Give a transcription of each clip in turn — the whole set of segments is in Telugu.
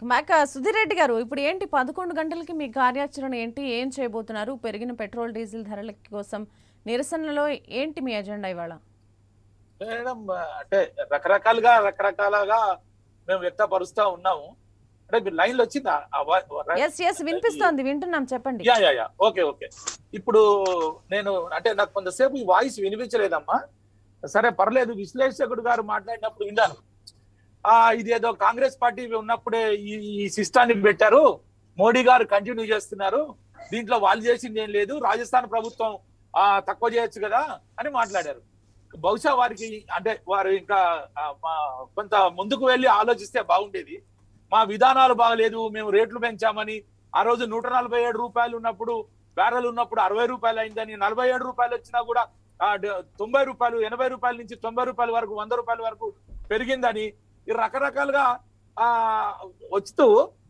మాక సుధీర్ రెడ్డి గారు ఇప్పుడు ఏంటి పదకొండు గంటలకి మీ కార్యాచరణ ఏంటి ఏం చేయబోతున్నారు పెరిగిన పెట్రోల్ డీజిల్ ధరల కోసం నిరసనలో ఏంటి మీ ఎజెండా ఇవాళ మేడం అంటే రకరకాలుగా రకరకాలుగా మేము వ్యక్తపరుస్తా ఉన్నాము అంటే మీరు లైన్ లో వచ్చిందా ఆ వా- రా- ఎస్ ఎస్ వినిపిస్తోంది వింటున్నాం చెప్పండి yeah yeah yeah okay okay ఇప్పుడు నేను అంటే నాకు కొంతసేపు ఈ వాయిస్ వినిపించలేదమ్మా సరే పర్లేదు విశ్లేషకుడు గారు మాట్లాడినప్పుడు విన్నాను ఆ ఇదేదో కాంగ్రెస్ పార్టీ ఉన్నప్పుడే ఈ ఈ సిస్టాన్ని పెట్టారు మోడీ గారు కంటిన్యూ చేస్తున్నారు దీంట్లో వాళ్ళు చేసింది ఏం లేదు రాజస్థాన్ ప్రభుత్వం ఆ తక్కువ చేయొచ్చు కదా అని మాట్లాడారు బహుశా వారికి అంటే వారు ఇంకా ఆ, మా- కొంత ముందుకు వెళ్ళి ఆలోచిస్తే బాగుండేది మా విధానాలు బాగలేదు మేము రేట్లు పెంచామని ఆ రోజు నూట నలభై ఏడు రూపాయలు ఉన్నప్పుడు బ్యారెల్ ఉన్నప్పుడు అరవై రూపాయలు అయిందని నలభై ఏడు రూపాయలు వచ్చినా కూడా ఆ, డ- తొంభై రూపాయలు ఎనభై రూపాయల నుంచి తొంభై రూపాయల వరకు వంద రూపాయల వరకు పెరిగిందని ఈ రకరకాలుగా ఆ వస్తూ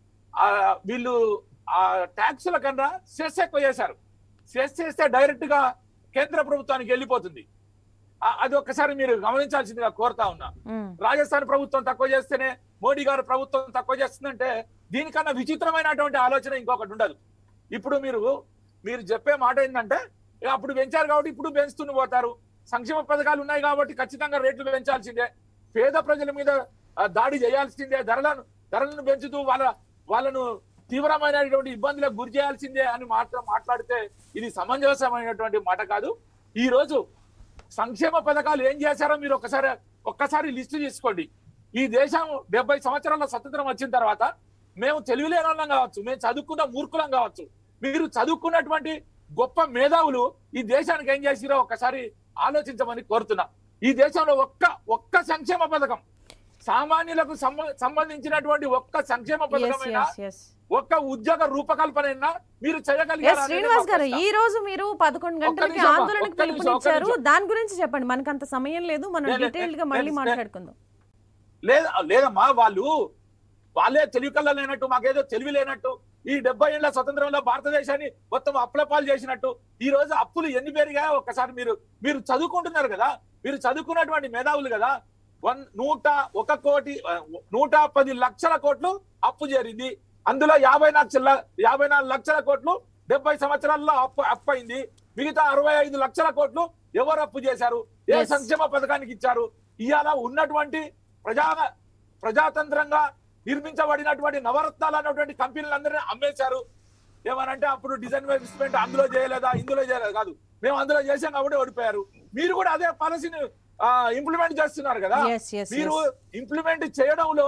ఆ వీళ్ళు ఆ ట్యాక్సుల కన్నా సెస్ ఎక్కువ చేశారు సెస్ చేస్తే డైరెక్ట్ గా కేంద్ర ప్రభుత్వానికి వెళ్ళిపోతుంది ఆ- అది ఒక్కసారి మీరు గమనించాల్సిందిగా కోరుతా ఉన్నా ఉమ్, రాజస్థాన్ ప్రభుత్వం తక్కువ చేస్తేనే మోడీ గారు ప్రభుత్వం తక్కువ చేస్తుందంటే దీనికన్నా విచిత్రమైనటువంటి ఆలోచన ఇంకొకటి ఉండదు ఇప్పుడు మీరు మీరు చెప్పే మాట ఏంటంటే ఇక అప్పుడు పెంచారు కాబట్టి ఇప్పుడు పెంచుతూనే పోతారు సంక్షేమ పథకాలు ఉన్నాయి కాబట్టి ఖచ్చితంగా రేట్లు పెంచాల్సిందే పేద ప్రజల మీద ఆ, దాడి చేయాల్సిందే ధరలను ధరలను పెంచుతూ వాళ్ళ వాళ్ళను తీవ్రమైనటువంటి ఇబ్బందులకు గురి చేయాల్సిందే అని మాత్రం మాట్లాడితే ఇది సమంజసమైనటువంటి మాట కాదు ఈ రోజు సంక్షేమ పథకాలు ఏం చేశారో మీరు ఒక్కసారి ఒక్కసారి లిస్టు తీసుకోండి ఈ దేశం డెబ్బై సంవత్సరాల స్వతంత్రం వచ్చిన తర్వాత మేము తెలివిలేని వాళ్ళం కావచ్చు మేము చదువుకున్న మూర్ఖులం కావచ్చు మీరు చదువుకున్నటువంటి గొప్ప మేధావులు ఈ దేశానికి ఏం చేసిరో ఒక్కసారి ఆలోచించమని కోరుతున్నా ఈ దేశంలో ఒక్క ఒక్క సంక్షేమ పథకం సామాన్యులకు సంబ- సంబంధించినటువంటి ఒక్క సంక్షేమ ఎస్ పథకమైనా ఎస్ ఎస్ ఒక్క ఉద్యోగ రూపకల్పన అయినా మీరు ఎస్ చేయగలిగారా అనేది శ్రీనివాస్ మా గారు ప్రశ్న. ఈ రోజు మీరు పదకొండు ఒక్క గంటలకి నిమిషం అమ్మా, ఆందోళనకు ఒక్క నిమిషం, ఒక్క పిలుపునిచ్చారు నిమిషం. దాని గురించి చెప్పండి మనకు అంత సమయం లేదు మనం లే, లే, డీటెయిల్డ్ గా మళ్ళీ లే, లే. మాట్లాడుకుందాం లేదా లేదమ్మా వాళ్ళు వాళ్ళే తెలివి కళ్ళ లేనట్టు మాకేదో తెలివి లేనట్టు ఈ డెబ్బై ఏళ్ల స్వతంత్రంలో భారతదేశాన్ని మొత్తం అప్పులపాలు చేసినట్టు ఈ రోజు అప్పులు ఎన్ని పెరిగాయో ఒక్కసారి మీరు మీరు చదువుకుంటున్నారు కదా మీరు చదువుకున్నటువంటి మేధావులు కదా వన్ నూట ఒక కోటి ఆ, నూట పది లక్షల కోట్లు అప్పు చేరింది అందులో యాభై లక్షల యాభై నాలుగు లక్షల కోట్లు డెబ్బై సంవత్సరాల్లో అప్పు అప్పు అయింది మిగతా అరవై ఐదు లక్షల కోట్లు ఎవరు అప్పు చేశారు ఏ Yes. సంక్షేమ పథకానికి ఇచ్చారు ఇవాళ ఉన్నటువంటి ప్రజా ప్రజాతంత్రంగా నిర్మించబడినటువంటి నవరత్నాలు అన్నటువంటి కంపెనీలందరినీ అమ్మేశారు ఏమనంటే అప్పుడు డిజైన్ ఇన్వెస్ట్మెంట్ అందులో చేయలేదా ఇందులో చేయలేదు కాదు మేము అందులో చేసాం కాబట్టి ఓడిపోయారు మీరు కూడా అదే పాలసీని ఇంప్లిమెంట్ చేస్తున్నారు కదా ఎస్ ఎస్ మీరు ఇంప్లిమెంట్ చేయడంలో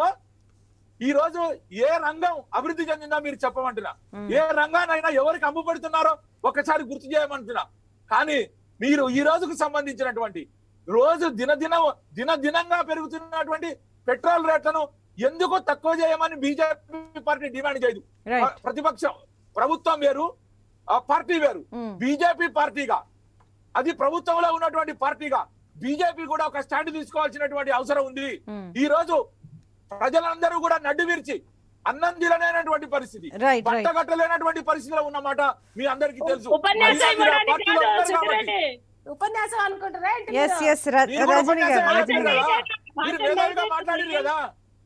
ఈ రోజు ఏ రంగం అభివృద్ధి చెందిందో మీరు చెప్పమంటున్నా Hmm. ఏ రంగానైనా ఎవరికి అమ్ము పెడుతున్నారో ఒకసారి గుర్తు చేయమంటున్నా కానీ మీరు ఈ రోజుకు సంబంధించినటువంటి రోజు దినదిన దినదినంగా పెరుగుతున్నటువంటి పెట్రోల్ రేట్లను ఎందుకు తక్కువ చేయమని బీజేపీ పార్టీ డిమాండ్ చేయదు రైట్ ప్రతిపక్షం ప్రభుత్వం వేరు ఆ పార్టీ వేరు బీజేపీ పార్టీగా అది ప్రభుత్వంలో ఉన్నటువంటి పార్టీగా బీజేపీ కూడా ఒక స్టాండ్ తీసుకోవాల్సినటువంటి అవసరం ఉంది ఈ రోజు ప్రజలందరూ కూడా నడ్డు విరిచి అన్నం తినలేనటువంటి పరిస్థితి రైట్ రైట్ పట్టగట్టలేనటువంటి పరిస్థితిలో ఉన్నమాట మీ అందరికీ తెలుసు ఉపన్యాసం అయినా మీరు ఆ ఇవ్వడానికి పార్టీలో కాదు ఉన్నారు కాబట్టి. సుబ్బారెడ్డి. ఉపన్యాసం అనుకుంటారా ఏంటి ఎస్ మీరు? ఎస్ మీరు కూడా రజనీ గారు ఉపన్యాసం రజనీ గారు ఆడుతున్నారు కదా? మీరు మేధావిగా మాట్లాడారు కదా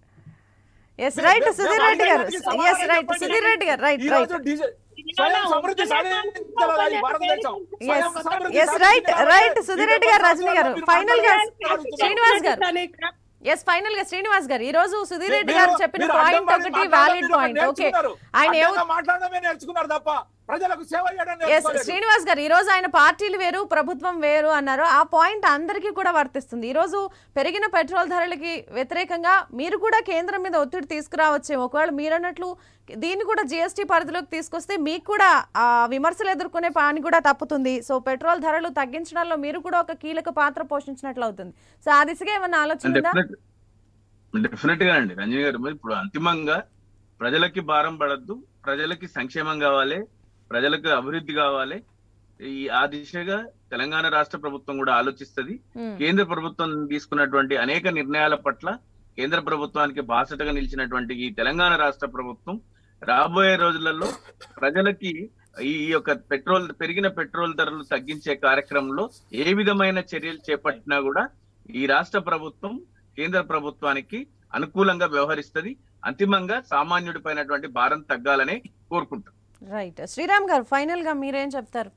ఎస్ రైట్ మేము సుధీర్ రెడ్డి గారు మాట్లాడడానికి ఎస్ సమాధానం రైట్ చెప్పండి. సుధీర్ రెడ్డి గారు రైట్ ఈ రైట్ రోజు డీజిల్ స్వయం సమృద్ధి సాధించాలా ఈ భారతదేశం స్వయం సమృద్ధి ఎస్ రైట్ సాధించాలా? రైట్ సుధీర్ రెడ్డి గారు రజనీ గారు మీరు ఫైనల్ గా మాట్లాడుతున్నారు. శ్రీనివాస్ గారు దానికి ఎస్ ఫైనల్ గా శ్రీనివాస్ గారు ఈ రోజు సుధీర్ రెడ్డి మీరు- గారు చెప్పిన మీరు పాయింట్ అడ్డం పడి ఒకటి మాట్లాడడం వ్యాలిడ్ మీరు ఒకటి పాయింట్ ఓకే నేర్చుకున్నారు. ఆయన ఏ అడ్డంగా మాట్లాడడమే నేర్చుకున్నారు తప్ప ప్రజలకు సేవ చేయడం ఎస్ నేర్చుకోలేదు. శ్రీనివాస్ గారు ఈ రోజు ఆయన పార్టీలు వేరు ప్రభుత్వం వేరు అన్నారు ఆ పాయింట్ అందరికీ కూడా వర్తిస్తుంది ఈ రోజు పెరిగిన పెట్రోల్ ధరలకి వ్యతిరేకంగా మీరు కూడా కేంద్రం మీద ఒత్తిడి తీసుకురావచ్చు ఒకవేళ మీరు అన్నట్లు దీన్ని కూడా జిఎస్టీ పరిధిలోకి తీసుకొస్తే మీకు కూడా ఆ, విమర్శలు ఎదుర్కొనే పని కూడా తప్పుతుంది సో పెట్రోల్ ధరలు తగ్గించడంలో మీరు కూడా ఒక కీలక పాత్ర పోషించినట్లు అవుతుంది సో ఆ దిశగా ఏమన్నా ఆలోచన ఉందా డెఫినెట్ డెఫినెట్ గా అండి రంజని గారు మరి ఇప్పుడు అంతిమంగా ప్రజలకి భారం పడద్దు ప్రజలకి సంక్షేమం కావాలి ప్రజలకు అభివృద్ధి కావాలి ఈ ఆ దిశగా తెలంగాణ రాష్ట్ర ప్రభుత్వం కూడా ఆలోచిస్తది ఉమ్, కేంద్ర ప్రభుత్వం తీసుకున్నటువంటి అనేక నిర్ణయాల పట్ల కేంద్ర ప్రభుత్వానికి బాసటగా నిలిచినటువంటి ఈ తెలంగాణ రాష్ట్ర ప్రభుత్వం రాబోయే రోజులలో ప్రజలకి ఈ ఈ యొక్క పెట్రోల్ పెరిగిన పెట్రోల్ ధరలు తగ్గించే కార్యక్రమంలో ఏ విధమైన చర్యలు చేపట్టినా కూడా ఈ రాష్ట్ర ప్రభుత్వం కేంద్ర ప్రభుత్వానికి అనుకూలంగా వ్యవహరిస్తది అంతిమంగా సామాన్యుడి పైనటువంటి భారం తగ్గాలని కోరుకుంటాం రైట్ శ్రీరామ్ గారు ఫైనల్ గా మీరేం చెప్తారు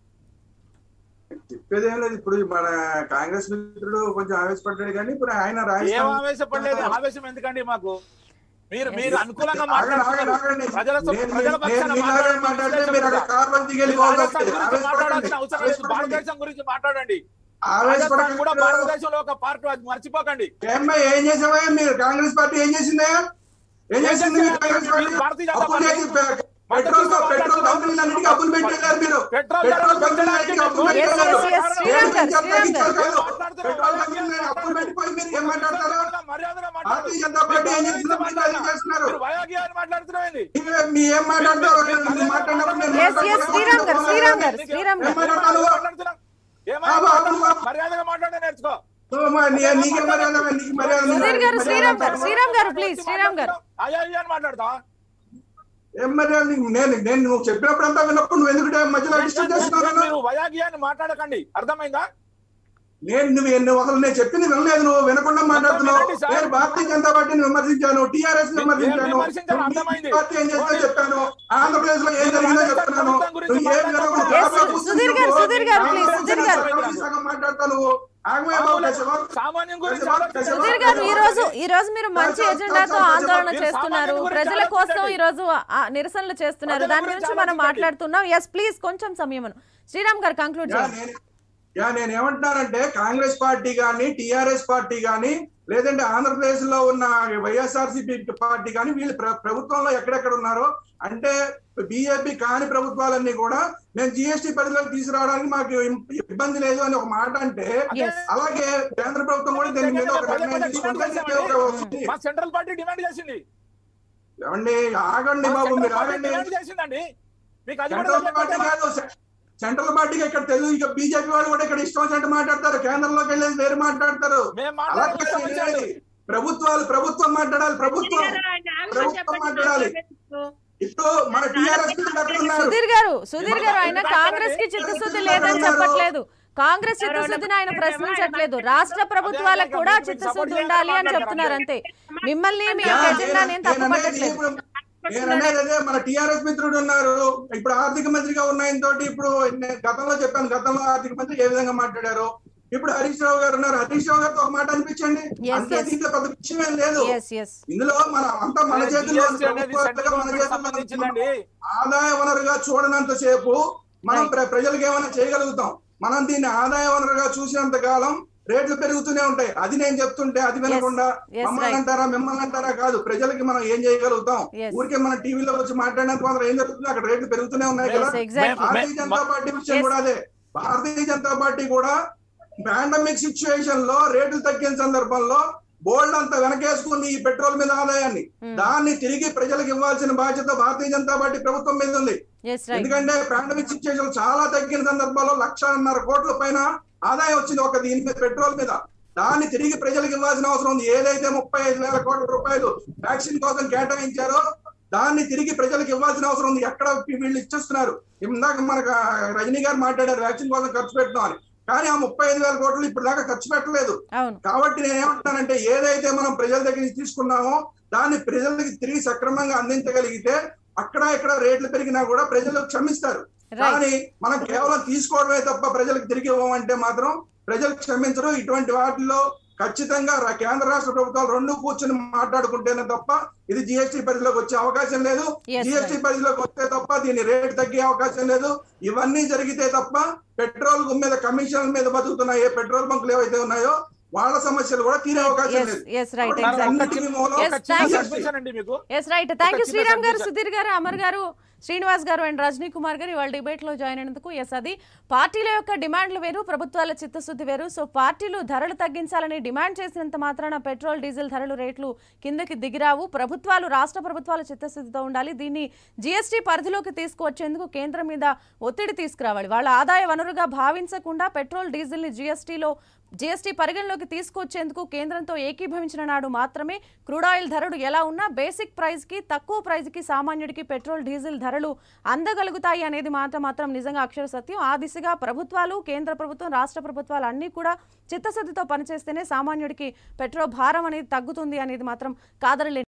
చెప్పేది ఏం లేదు ఇప్పుడు మన కాంగ్రెస్ మిత్రుడు కొంచెం ఆవేశపడ్డాడు కానీ ఇప్పుడు ఆయన ఏం రాజస్థాన్ ఆవేశపడలేదు ఆవేశం ఎందుకండి మాకు మీరు Yes. మీరు అనుకూలంగా ఆగండి, ఆగండి, మాట్లాడుతున్నారు ఆగండి. ప్రజల సం- నేను- ప్రజల నేను- పక్షాన నేను మీలాగే మాట్లాడండి, మాట్లాడితే మీరు అక్కడ విశ్లేషకులుగా. కార్లో దిగేది మీరు రాజస్థాన్ గురించి ఆవేశపడకండి. మాట్లాడాల్సిన అవసరం లేదు ఆవేశపడకండి. భారతదేశం గురించి మాట్లాడండి రాజస్థాన్ ఆవేశపడకండి కూడా భారతదేశంలో ఒక పార్ట్ అది మర్చిపోకండి ఏమ్మా ఏం చేసావా మీరు కాంగ్రెస్ పార్టీ ఏం చేసిందా ఏం చేసింది మీరు కాంగ్రెస్ పార్టీ మీరు భారతీయ జనతా అప్పులు పార్టీ చేసి పె- పెట్రోల్ పెట్రోల్ కంపెనీలన్నిటికీ అప్పులు పెట్టారు మీరు పెట్రోల్ పెట్రోల్ ధరలు కంపెనీలన్నిటికీ అప్పులు Yes, పెట్టారు yes, yes. శ్రీరామ్ గారు, శ్రీరామ్ గారు. పెట్రోల్ కంపెనీలు అప్పులు పెట్టిపోయి మీరు ఏం మాట్లాడతారు మర్యాదగా భారతీయ జనతా పార్టీ ఏం చేస్తుందో మీరు అది చేస్తున్నారు మీరు వయోగి అని మాట్లాడుతున్నారండి మీరు- మీ ఏం మాట్లాడతారు మీరు మాట్లాడినప్పుడు నేను Yes, yes, శ్రీరామ్ గారు, శ్రీరామ్ గారు, శ్రీరామ్ గారు. ఏం మాట్లాడతారు మర్యాదగా మాట్లాడే నేర్చుకో నువ్వు మా- నీ- నీకే మర్యాద నీకు మర్యాద ఉంది. సుధీర్ గారు మర్యాద శ్రీరామ్ గారు ఉందా? శ్రీరామ్ గారు ప్లీజ్ శ్రీరామ్ గారు అయ్యా అయ్యా అని మాట్లాడతా ఏం మర్యాద నీకు? నేను నేను నువ్వు చెప్పినప్పుడంతా విన్నప్పుడు నువ్వు ఎందుకు మధ్యలో డిస్టర్బ్ చేస్తున్నావు నన్ను? మీరు వయాగి అని మాట్లాడకండి అర్థమైందా నేను నువ్వు ఎన్ని అసలు నేను చెప్పింది వినలేదు నువ్వు వినకుండా మాట్లాడుతున్నావు వినండి సార్. నేను భారతీయ జనతా పార్టీని విమర్శించాను టిఆర్ఎస్ విమర్శించాను ఏం విమర్శించారు? అర్థమైంది. పార్టీ ఏం చేస్తో చెప్పాను ఆంధ్రప్రదేశ్ లో ఏం జరిగిందో చెప్తున్నాను నువ్వు ఏం వినకుండా Yes, కాపలా కూర్చుని సుధీర్ గారు, నువ్వు సుధీర్ గారు, please, ఆంధ్రప్రదేశ్ సుధీర్ గారు. సగం సగం మాట్లాడతావు నువ్వు ఆగమే బాబు కశవ. సామాన్యం గురించి సుధీర్ ఆలోచించండి. సుధీర్ గారు ఈ రోజు ఈ రోజు మీరు మంచి ఎజెండాతో ఆందోళన చేస్తున్నారు ప్రజల కోసం ఈ రోజు ఆ నిరసనలు చేస్తున్నారు దాని గురించి మనం మాట్లాడుతున్నాం ఎస్ ప్లీజ్ కొంచెం సమయం శ్రీరామ్ గారు కంక్లూడ్ యా, చేయండి నేను- యా నేను ఏమంటున్నానంటే కాంగ్రెస్ పార్టీ గాని టిఆర్ఎస్ పార్టీ గాని లేదంటే ఆంధ్రప్రదేశ్ లో ఉన్న వైఎస్ఆర్సీపీ పార్టీ కానీ వీళ్ళు ప్ర- ప్రభుత్వంలో ఎక్కడెక్కడ ఉన్నారో అంటే బీజేపీ కాని ప్రభుత్వాలన్నీ కూడా మేము జిఎస్టీ పరిధిలోకి తీసుకురావడానికి మాకు ఇం- ఇబ్బంది లేదు అని ఒక మాట అంటే Yes. అలాగే కేంద్ర ప్రభుత్వం కూడా దీని మీద ఒక నిర్ణయం తీసుకుంటే దీనికి ఒక వస్తుంది. మా సెంట్రల్ పార్టీ డిమాండ్ చేసింది ఏమండి ఆగండి మా బాబు సెంట్రల్ మీరు పార్టీ ఆగండి డిమాండ్ చేసిందండి మీకు అది కూడా సెంట్రల్ పార్టీ తెలియకపోతే కాదు సె- సెంట్రల్ పార్టీకి ఇక్కడ తెలుగు ఇక బీజేపీ వాళ్ళు కూడా ఇక్కడ ఇష్టం వచ్చినట్టు మాట్లాడతారు కేంద్రంలోకి వెళ్ళేసి వేరు మాట్లాడతారు మేము అలా మాట్లాడే కాదు విషయం ఇది. ప్రభుత్వాలు ప్రభుత్వం మాట్లాడాలి ప్రభుత్వం ప్రభుత్వం మాట్లాడాలి ఇప్పుడు మన టిఆర్ఎస్ అక్కడ ఉన్నారు సుధీర్ గారు సుధీర్ గారు ఆయన కాంగ్రెస్ కి చిత్తశుద్ధి లేదని చెప్పట్లేదు కాంగ్రెస్ చిత్తశుద్ధిని ఆయన ప్రశ్నించట్లేదు రాష్ట్ర ప్రభుత్వాలకు కూడా చిత్తశుద్ధి ఉండాలి అని చెప్తున్నారు అంతే మిమ్మల్ని మీ యొక్క ఎజెండాని ఏం తప్పు పట్టట్లేదు నేను అనేది అదే మన టిఆర్ఎస్ మిత్రుడు ఉన్నారు ఇప్పుడు ఆర్థిక మంత్రిగా ఉన్న ఆయన తోటి ఇప్పుడు నేను గతంలో చెప్పాను గతంలో ఆర్థిక మంత్రి ఏ విధంగా మాట్లాడారు ఇప్పుడు హరీష్ రావు గారు ఉన్నారు హరీష్ రావు గారితో ఒక మాట అనిపించండి Yes, అంతే yes. దీంట్లో పెద్ద విషయం ఏం లేదు ఎస్ ఎస్ ఇందులో మన అంతా మన చేతుల్లో ఉంది. GST అనేది ప్రభుత్వాలుగా సెంట్రల్ మన గవర్నమెంట్ చేతుల్లో సంబంధించిందండి ఉంది. ఆదాయ వనరుగా చూడనంత సేపు మనం Right. ప్ర- ప్రజలకు ఏమైనా చేయగలుగుతాం మనం దీన్ని ఆదాయ వనరుగా చూసినంత కాలం రేట్లు పెరుగుతూనే ఉంటాయి అది నేను చెప్తుంటే అది వినకుండా Yes, మమ్మల్ని right. అంటారా మిమ్మల్ని అంటారా కాదు ప్రజలకి మనం ఏం చేయగలుగుతాం Yes. ఊరికే మన టీవీలో వచ్చి మాట్లాడినంత మాత్రం ఏం జరుగుతుంది అక్కడ రేట్లు పెరుగుతూనే ఉన్నాయి కదా yes exactly Bharatiya Janata party విషయం Yes. కూడా అదే భారతీయ జనతా పార్టీ కూడా పాండమిక్ సిచ్యువేషన్ లో రేట్లు తగ్గిన సందర్భంలో బోల్డ్ అంత వెనకేసుకుంది ఈ పెట్రోల్ మీద ఆదాయాన్ని దాన్ని తిరిగి ప్రజలకు ఇవ్వాల్సిన బాధ్యత భారతీయ జనతా పార్టీ ప్రభుత్వం మీద ఉంది ఎస్ రైట్ ఎందుకంటే పాండమిక్ సిచ్యువేషన్ చాలా తగ్గిన సందర్భంలో లక్షన్నర కోట్ల పైన ఆదాయం వచ్చింది ఒక దీని మీద పెట్రోల్ మీద దాన్ని తిరిగి ప్రజలకు ఇవ్వాల్సిన అవసరం ఉంది ఏదైతే ముప్పై ఐదు వేల కోట్ల రూపాయలు వ్యాక్సిన్ కోసం కేటాయించారో దాన్ని తిరిగి ప్రజలకు ఇవ్వాల్సిన అవసరం ఉంది ఎక్కడ వీళ్ళు ఇచ్చేస్తున్నారు ఇందాక మనకు ఆ రజనీ గారు మాట్లాడారు వ్యాక్సిన్ కోసం ఖర్చు పెడతాం అని కానీ ఆ ముప్పై ఐదు వేల కోట్లు ఇప్పుడు దాకా ఖర్చు పెట్టలేదు అవును కాబట్టి నేను ఏమంటున్నానంటే ఏదైతే మనం ప్రజల దగ్గర నుంచి తీసుకున్నామో దాన్ని ప్రజలకి తిరిగి సక్రమంగా అందించగలిగితే అక్కడ ఇక్కడ రేట్లు పెరిగినా కూడా ప్రజలు క్షమిస్తారు రైట్ కానీ మనం కేవలం తీసుకోవడమే తప్ప ప్రజలకు తిరిగి ఇవ్వమంటే మాత్రం ప్రజలు క్షమించరు ఇటువంటి వాటిల్లో ఖచ్చితంగా రా- కేంద్ర రాష్ట్ర ప్రభుత్వాలు రెండు కూర్చొని మాట్లాడుకుంటేనే తప్ప ఇది జిఎస్టీ పరిధిలోకి వచ్చే అవకాశం లేదు Yes, జిఎస్టీ పరిధిలోకి వస్తే తప్ప దీని రేటు తగ్గే అవకాశం లేదు ఇవన్నీ జరిగితే తప్ప పెట్రోల్ మీద కమిషన్ల మీద బతుకుతున్న ఏ పెట్రోల్ బంకులు ఏవైతే ఉన్నాయో వాళ్ళ సమస్యలు కూడా తీరే అవకాశం ఎస్ లేదు ఎస్ రైట్ కాబట్టి ఎగ్జాక్ట్లీ అన్నిటికీ మూలం Yes, ఒక thank చిన్న you. సబ్మిషన్. అండి మీకు ఎస్ రైట్ థ్యాంక్ యూ చిన్న శ్రీరామ్ గారు submission. సుధీర్ గారు అమర్ గారు శ్రీనివాస్ గారు అండ్ రజనీ కుమార్ గారు ఇవాళ డిబేట్ లో జాయిన్ అయినందుకు ఎస్ అది పార్టీల యొక్క డిమాండ్లు వేరు ప్రభుత్వాల చిత్తశుద్ధి వేరు సో పార్టీలు ధరలు తగ్గించాలని డిమాండ్ చేసినంత మాత్రాన పెట్రోల్ డీజిల్ ధరలు రేట్లు కిందకి దిగిరావు ప్రభుత్వాలు రాష్ట్ర ప్రభుత్వాల చిత్తశుద్ధితో ఉండాలి దీన్ని జీఎస్టీ పరిధిలోకి తీసుకువచ్చేందుకు కేంద్రం మీద ఒత్తిడి తీసుకురావాలి వాళ్ళ ఆదాయ వనరుగా భావించకుండా పెట్రోల్ డీజిల్ ని జీఎస్టీలో జీఎస్టీ పరిగణలోకి తీసుకొచ్చేందుకు కేంద్రంతో ఏకీభవించిన నాడు మాత్రమే క్రూడ్ ఆయిల్ ధరలు ఎలా ఉన్నా బేసిక్ ప్రైస్ కి తక్కువ ప్రైస్ కి సామాన్యుడికి పెట్రోల్ డీజిల్ ధరలు అందగలుగుతాయి అనేది మాత్రం మాత్రం నిజంగా అక్షర సత్యం ఆ దిశగా ప్రభుత్వాలు కేంద్ర ప్రభుత్వం రాష్ట్ర ప్రభుత్వాలు అన్నీ కూడా చిత్తశుద్ధితో పనిచేస్తేనే సామాన్యుడికి పెట్రోల్ భారం అనేది తగ్గుతుంది అనేది మాత్రం కాదరలే